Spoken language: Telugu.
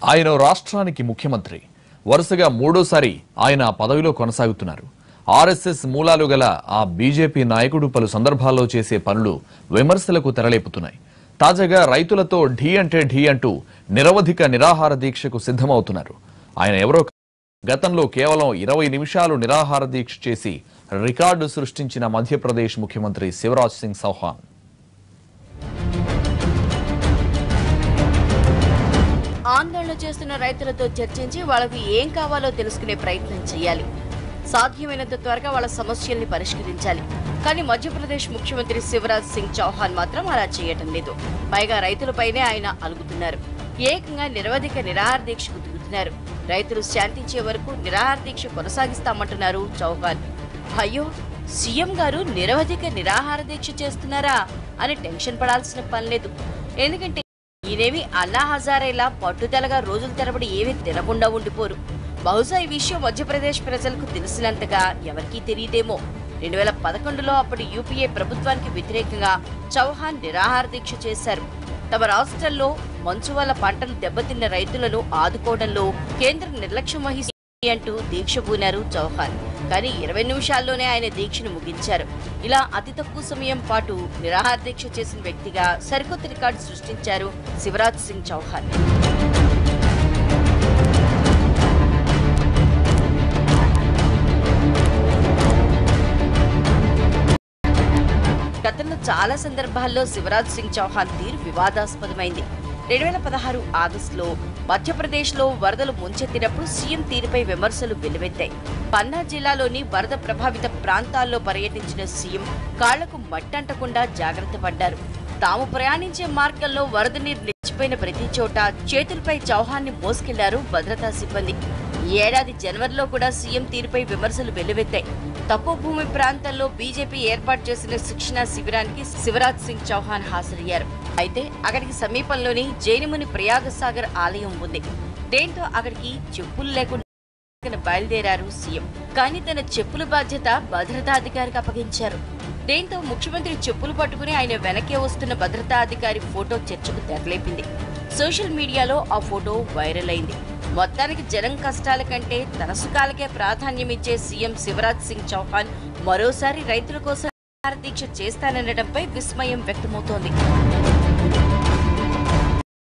ఆయన రాష్ట్రానికి ముఖ్యమంత్రి వరుసగా మూడోసారి ఆయన ఆ పదవిలో కొనసాగుతున్నారు ఆర్ఎస్ఎస్ మూలాలు గల ఆ బీజేపీ నాయకుడు పలు సందర్భాల్లో చేసే పనులు విమర్శలకు తెరలేపుతున్నాయి తాజాగా రైతులతో ఢీ అంటే ఢీ అంటూ నిరవధిక నిరాహార దీక్షకు సిద్ధమవుతున్నారు ఆయన ఎవరో కాదు. గతంలో కేవలం ఇరవై నిమిషాలు నిరాహార దీక్ష చేసి రికార్డు సృష్టించిన మధ్యప్రదేశ్ ముఖ్యమంత్రి శివరాజ్ సింగ్ చౌహాన్ ఆందోళన చేస్తున్న రైతులతో చర్చించి వాళ్ళకు ఏం కావాలో తెలుసుకునే ప్రయత్నం చేయాలి సాధ్యమైనంత త్వరగా వాళ్ళ సమస్యల్ని పరిష్కరించాలి కానీ మధ్యప్రదేశ్ ముఖ్యమంత్రి శివరాజ్ సింగ్ చౌహాన్ మాత్రం అలా చేయటం లేదు పైగా రైతులపైనే ఆయన అలుగుతున్నారు ఏకంగా నిరవధిక నిరాహార దీక్షకు దిగుతున్నారు రైతులు శాంతించే వరకు నిరాహార దీక్ష కొనసాగిస్తామంటున్నారు చౌహాన్ అయ్యో సీఎం గారు నిరవధిక నిరాహార దీక్ష చేస్తున్నారా అని టెన్షన్ పడాల్సిన పని లేదు ఎందుకంటే ఈయనేమి అన్నా హజారేలా పట్టుదలగా రోజుల తరబడి ఏమీ తినకుండా ఉండిపోరు బహుశా ఈ విషయం మధ్యప్రదేశ్ ప్రజలకు తెలిసినంతగా ఎవరికీ తెలియదేమో రెండు వేల పదకొండులో అప్పటి యూపీఏ ప్రభుత్వానికి వ్యతిరేకంగా చౌహాన్ నిరాహార దీక్ష చేశారు తమ రాష్ట్రంలో మంచు వల్ల పంటలు దెబ్బతిన్న రైతులను ఆదుకోవడంలో కేంద్రం నిర్లక్ష్యం వహిస్తుంది అంటూ దీక్ష పూనారు చౌహాన్ కానీ ఇరవై నిమిషాల్లోనే ఆయన దీక్షను ముగించారు ఇలా అతి తక్కువ సమయం పాటు నిరాహార దీక్ష చేసిన వ్యక్తిగా సరికొత్త రికార్డు సృష్టించారు శివరాజ్ సింగ్ చౌహాన్ గతంలో చాలా సందర్భాల్లో శివరాజ్ సింగ్ చౌహాన్ తీరు వివాదాస్పదమైంది రెండు వేల పదహారు ఆగస్టులో మధ్యప్రదేశ్లో వరదలు ముంచెత్తినప్పుడు సీఎం తీరుపై విమర్శలు వెల్లువెత్తాయి పన్నా జిల్లాలోని వరద ప్రభావిత ప్రాంతాల్లో పర్యటించిన సీఎం కాళ్లకు మట్టంటకుండా జాగ్రత్త పడ్డారు తాము ప్రయాణించే మార్గంలో వరద నీరు నిలిచిపోయిన ప్రతి చోట చేతులపై చౌహాన్ని మోసుకెళ్లారు భద్రతా సిబ్బంది ఈ ఏడాది జనవరిలో కూడా సీఎం తీరుపై విమర్శలు వెల్లువెత్తాయి తక్కువ భూమి ప్రాంతాల్లో బీజేపీ ఏర్పాటు చేసిన శిక్షణ శిబిరానికి శివరాజ్ సింగ్ చౌహాన్ హాజరయ్యారు అయితే అక్కడికి సమీపంలోని జైనముని ప్రయాగసాగర్ ఆలయం ఉంది దీంతో అక్కడికి చెప్పులు లేకుండా పక్కన బయలుదేరారు సీఎం కానీ తన చెప్పుల బాధ్యత భద్రతాధికారికి అప్పగించారు దీంతో ముఖ్యమంత్రి చెప్పులు పట్టుకుని ఆయన వెనకే వస్తున్న భద్రతాధికారి ఫోటో చర్చకు తెరలేపింది సోషల్ మీడియాలో ఆ ఫోటో వైరల్ అయింది మొత్తానికి జనం కష్టాల కంటే తన సుఖాలకే ప్రాధాన్యమిచ్చే సీఎం శివరాజ్ సింగ్ చౌహాన్ మరోసారి రైతుల కోసం నిరాహార దీక్ష చేస్తాననడంపై విస్మయం వ్యక్తమవుతోంది